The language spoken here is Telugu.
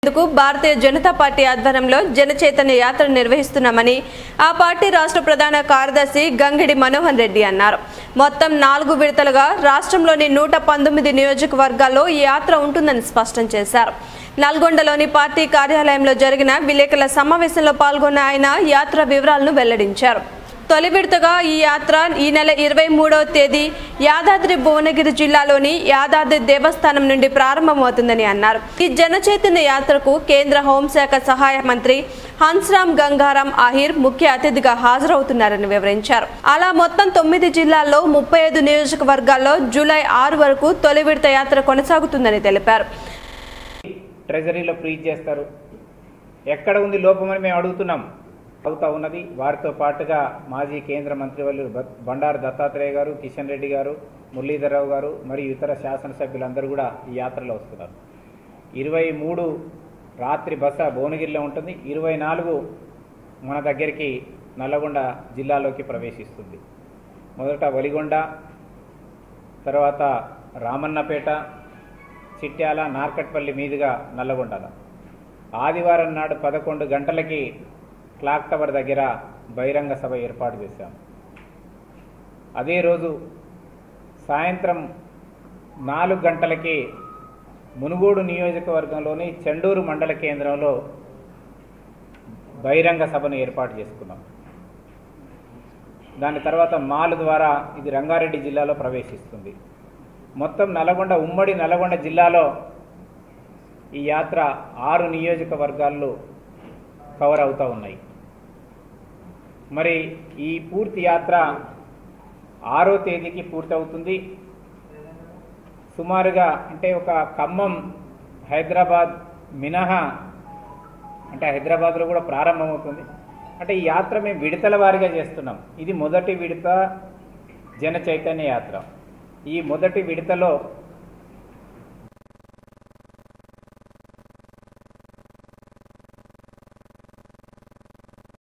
ఇందుకు భారతీయ జనతా పార్టీ ఆధ్వర్యంలో జన చైతన్య యాత్ర నిర్వహిస్తున్నామని ఆ పార్టీ రాష్ట్ర ప్రధాన కార్యదర్శి గంగిడి మనోహర్ రెడ్డి అన్నారు మొత్తం నాలుగు విడతలుగా రాష్ట్రంలోని నూట పంతొమ్మిది నియోజకవర్గాల్లో ఈ యాత్ర ఉంటుందని స్పష్టం చేశారు నల్గొండలోని పార్టీ కార్యాలయంలో జరిగిన విలేకరుల సమావేశంలో పాల్గొన్న ఆయన యాత్ర వివరాలను వెల్లడించారు తొలి విడతగా ఈ యాత్ర ఈ నెల ఇరవై మూడవ తేదీ యాదాద్రి భువనగిరి జిల్లాలోని యాదాద్రి దేవస్థానం నుండి ప్రారంభమవుతుందని అన్నారు ఈ జన చైతన్య యాత్రకు కేంద్ర హోంశాఖ సహాయ మంత్రి హన్స్రామ్ గంగారాం ఆహిర్ ముఖ్య అతిథిగా హాజరవుతున్నారని వివరించారు అలా మొత్తం తొమ్మిది జిల్లాల్లో ముప్పై ఐదు నియోజకవర్గాల్లో జూలై ఆరు వరకు తొలి విడత యాత్ర కొనసాగుతుందని తెలిపారు ట్రెజరీలో ఫ్రీజ్ చేస్తారు ఎక్కడ ఉంది లోపమని మేము అడుగుతున్నాం అవుతా ఉన్నది వారితో పాటుగా మాజీ కేంద్ర మంత్రివర్యులు బ- బండారు దత్తాత్రేయ గారు కిషన్ రెడ్డి గారు మురళీధరరావు గారు మరియు ఇతర శాసనసభ్యులందరూ కూడా ఈ యాత్రలో వస్తున్నారు ఇరవై మూడు రాత్రి బస భువనగిరిలో ఉంటుంది ఇరవై నాలుగు మన దగ్గరికి నల్లగొండ జిల్లాలోకి ప్రవేశిస్తుంది మొదట వలిగొండ తర్వాత రామన్నపేట చిట్యాల నార్కట్పల్లి మీదుగా నల్లగొండల ఆదివారం నాడు పదకొండు గంటలకి క్లాక్ టవర్ దగ్గర బహిరంగ సభ ఏర్పాటు చేశాం అదే రోజు సాయంత్రం నాలుగు గంటలకి మునుగోడు నియోజకవర్గంలోని చెండూరు మండల కేంద్రంలో బహిరంగ సభను ఏర్పాటు చేసుకున్నాం దాని తర్వాత మాల్ ద్వారా ఇది రంగారెడ్డి జిల్లాలో ప్రవేశిస్తుంది మొత్తం నల్గొండ ఉమ్మడి నల్గొండ జిల్లాలో ఈ యాత్ర ఆరు నియోజకవర్గాల్లో కవర్ అవుతూ ఉన్నాయి మరి ఈ పూర్తి యాత్ర ఆరో తేదీకి పూర్తవుతుంది సుమారుగా అంటే ఒక ఖమ్మం హైదరాబాద్ మినహా అంటే హైదరాబాద్లో కూడా ప్రారంభమవుతుంది అంటే ఈ యాత్ర మేము విడతల వారీగా చేస్తున్నాం ఇది మొదటి విడత జన చైతన్య యాత్ర ఈ మొదటి విడతలో